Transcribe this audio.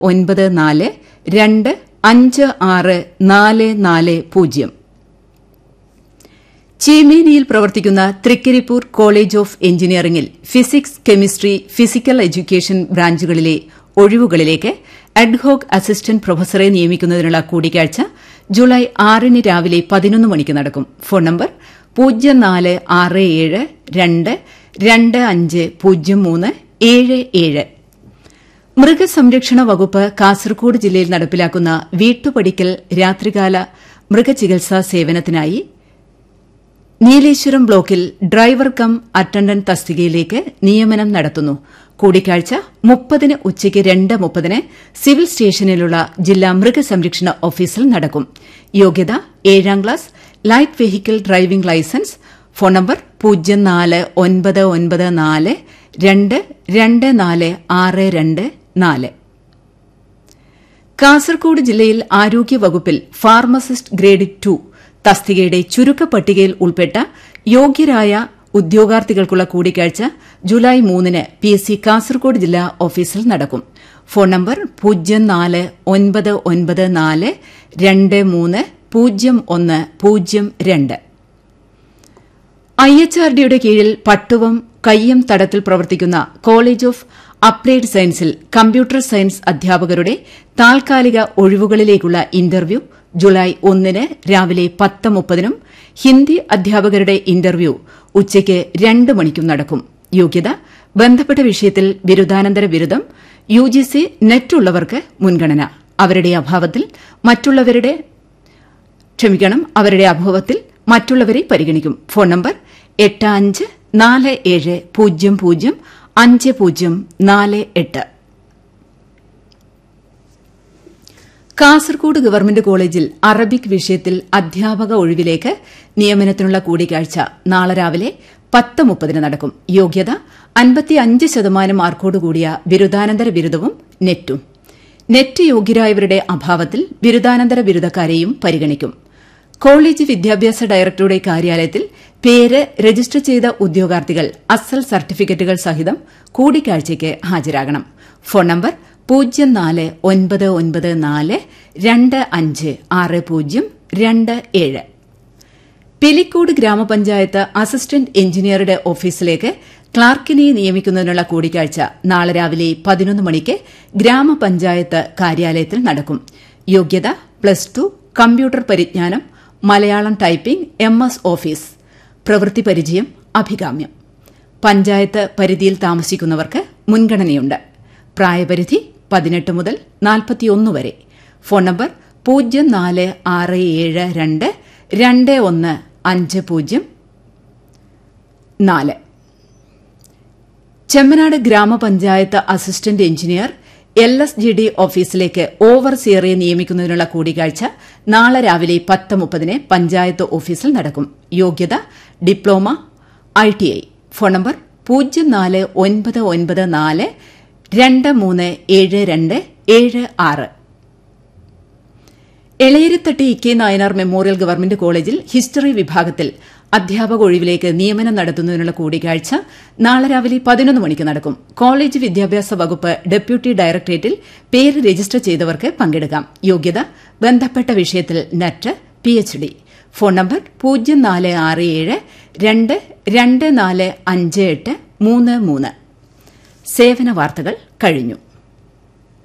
ഒൻപത് നാല് രണ്ട് അഞ്ച് ആറ് നാല് നാല് പൂജ്യം ചീമേനിയിൽ പ്രവർത്തിക്കുന്ന തൃക്കരിപ്പൂർ കോളേജ് ഓഫ് എഞ്ചിനീയറിംഗിൽ ഫിസിക്സ് കെമിസ്ട്രി ഫിസിക്കൽ എഡ്യൂക്കേഷൻ ബ്രാഞ്ചുകളിലെ ഒഴിവുകളിലേക്ക് അഡ്ഹോക് അസിസ്റ്റന്റ് പ്രൊഫസറെ നിയമിക്കുന്നതിനുള്ള കൂടിക്കാഴ്ച ജൂലൈ ആറിന് രാവിലെ പതിനൊന്ന് മണിക്ക് നടക്കും ഫോൺ നമ്പർ പൂജ്യം നാല് ആറ് ഏഴ് രണ്ട് രണ്ട് അഞ്ച് പൂജ്യം മൂന്ന് ഏഴ് ഏഴ് മൃഗസംരക്ഷണ വകുപ്പ് കാസർകോട് ജില്ലയിൽ നടപ്പിലാക്കുന്ന വീട്ടുപടിക്കൽ രാത്രികാല മൃഗചികിത്സാ സേവനത്തിനായി നീലേശ്വരം ബ്ലോക്കിൽ ഡ്രൈവർ കം അറ്റൻഡന്റ് തസ്തികയിലേക്ക് നിയമനം നടത്തുന്നു കൂടിക്കാഴ്ച മുപ്പതിന് ഉച്ചയ്ക്ക് രണ്ട് മുപ്പതിന് സിവിൽ സ്റ്റേഷനിലുള്ള ജില്ലാ മൃഗസംരക്ഷണ ഓഫീസിൽ നടക്കും യോഗ്യത ഏഴാം class light vehicle driving licence phone number പൂജ്യം നാല് ഒൻപത് ഒൻപത് നാല് രണ്ട് രണ്ട് നാല് ആറ് രണ്ട് നാല് കാസർകോട് ജില്ലയിൽ ആരോഗ്യവകുപ്പിൽ ഫാർമസിസ്റ്റ് ഗ്രേഡ് ടു തസ്തികയുടെ ചുരുക്കപ്പട്ടികയിൽ ഉൾപ്പെട്ട യോഗ്യരായ ഉദ്യോഗാർത്ഥികൾക്കുള്ള കൂടിക്കാഴ്ച ജൂലൈ മൂന്നിന് പി എസ് സി കാസർകോട് ജില്ലാ ഓഫീസിൽ നടക്കും ഫോൺ നമ്പർ പൂജ്യം നാല് ഒൻപത് ഒൻപത് നാല് രണ്ട് മൂന്ന് പൂജ്യം ഒന്ന് പൂജ്യം രണ്ട് ഐ എച്ച് ആർ ഡിയുടെ കീഴിൽ പട്ടുവം കയ്യം തടത്തിൽ പ്രവർത്തിക്കുന്ന കോളേജ് ഓഫ് അപ്ലൈഡ് സയൻസിൽ കമ്പ്യൂട്ടർ സയൻസ് അധ്യാപകരുടെ താൽക്കാലിക ഒഴിവുകളിലേക്കുള്ള ഇന്റർവ്യൂ ജൂലൈ ഒന്നിന് രാവിലെ പത്ത് മുപ്പതിനും ഹിന്ദി അധ്യാപകരുടെ ഇന്റർവ്യൂ ഉച്ചയ്ക്ക് രണ്ട് മണിക്കും നടക്കും യോഗ്യത ബന്ധപ്പെട്ട വിഷയത്തിൽ ബിരുദാനന്തര ബിരുദം യു ജി സി നെറ്റ് ഉള്ളവർക്ക് മുൻഗണന അവരുടെ അഭാവത്തിൽ മറ്റുള്ളവരുടെ ക്ഷമിക്കണം അവരുടെ അഭാവത്തിൽ മറ്റുള്ളവരെ പരിഗണിക്കും ഫോൺ നമ്പർ എട്ട് അഞ്ച് നാല് ഏഴ് പൂജ്യം പൂജ്യം അഞ്ച് പൂജ്യം നാല് എട്ട് കാസർകോട് ഗവൺമെന്റ് കോളേജിൽ അറബിക് വിഷയത്തിൽ അധ്യാപക ഒഴിവിലേക്ക് നിയമനത്തിനുള്ള കൂടിക്കാഴ്ച നാളെ രാവിലെ പത്ത് മുപ്പതിന് നടക്കും യോഗ്യത അൻപത്തിയഞ്ച് ശതമാനം മാർക്കോടുകൂടിയ ബിരുദാനന്തര ബിരുദവും നെറ്റും നെറ്റ് യോഗ്യരായവരുടെ അഭാവത്തിൽ ബിരുദാനന്തര ബിരുദക്കാരെയും പരിഗണിക്കും കോളേജ് വിദ്യാഭ്യാസ ഡയറക്ടറുടെ കാര്യാലയത്തിൽ പേര് രജിസ്റ്റർ ചെയ്ത ഉദ്യോഗാർത്ഥികൾ അസൽ സർട്ടിഫിക്കറ്റുകൾ സഹിതം കൂടിക്കാഴ്ചയ്ക്ക് ഹാജരാകണം ഫോൺ നമ്പർ പൂജ്യം നാല് ഒൻപത് ഒൻപത് നാല് രണ്ട് അഞ്ച് ആറ് പൂജ്യം രണ്ട് ഏഴ് പെലിക്കോട് ഗ്രാമപഞ്ചായത്ത് അസിസ്റ്റന്റ് എഞ്ചിനീയറുടെ ഓഫീസിലേക്ക് ക്ലാർക്കിനെ നിയമിക്കുന്നതിനുള്ള കൂടിക്കാഴ്ച നാളെ രാവിലെ പതിനൊന്ന് മണിക്ക് ഗ്രാമപഞ്ചായത്ത് കാര്യാലയത്തിൽ നടക്കും യോഗ്യത പ്ലസ് ടു കമ്പ്യൂട്ടർ പരിജ്ഞാനം Malayalam typing M S office പ്രവൃത്തി പരിചയം അഭികാമ്യം പഞ്ചായത്ത് പരിധിയിൽ താമസിക്കുന്നവർക്ക് മുൻഗണനയുണ്ട് പ്രായപരിധി പതിനെട്ട് മുതൽ നാൽപ്പത്തിയൊന്ന് വരെ ഫോൺ നമ്പർ പൂജ്യം നാല് ആറ് ഏഴ് രണ്ട് രണ്ട് ഒന്ന് അഞ്ച് പൂജ്യം നാല് ചെമ്മനാട് ഗ്രാമപഞ്ചായത്ത് assistant engineer L S G D ഓഫീസിലേക്ക് ഓവർസിയറെ നിയമിക്കുന്നതിനുള്ള കൂടിക്കാഴ്ച നാളെ രാവിലെ പത്ത് മുപ്പതിന് പഞ്ചായത്ത് ഓഫീസിൽ നടക്കും യോഗ്യത diploma I T I phone number പൂജ്യം നാല് ഒൻപത് ഒൻപത് നാല് രണ്ട് മൂന്ന് ഏഴ് രണ്ട് ഏഴ് ആറ് Elayarithatti E K Nayanar memorial government കോളേജിൽ ഹിസ്റ്ററി വിഭാഗത്തിൽ അധ്യാപക ഒഴിവിലേക്ക് നിയമനം നടത്തുന്നതിനുള്ള കൂടിക്കാഴ്ച നാളെ രാവിലെ പതിനൊന്ന് മണിക്ക് നടക്കും കോളേജ് വിദ്യാഭ്യാസ വകുപ്പ് ഡെപ്യൂട്ടി ഡയറക്ടറേറ്റിൽ പേര് രജിസ്റ്റർ ചെയ്തവർക്ക് പങ്കെടുക്കാം യോഗ്യത ബന്ധപ്പെട്ട വിഷയത്തിൽ NET P H D phone number പൂജ്യം നാല് ആറ് ഏഴ് രണ്ട് രണ്ട് നാല് അഞ്ച് എട്ട് മൂന്ന് മൂന്ന് സേവന വാർത്തകൾ കഴിഞ്ഞു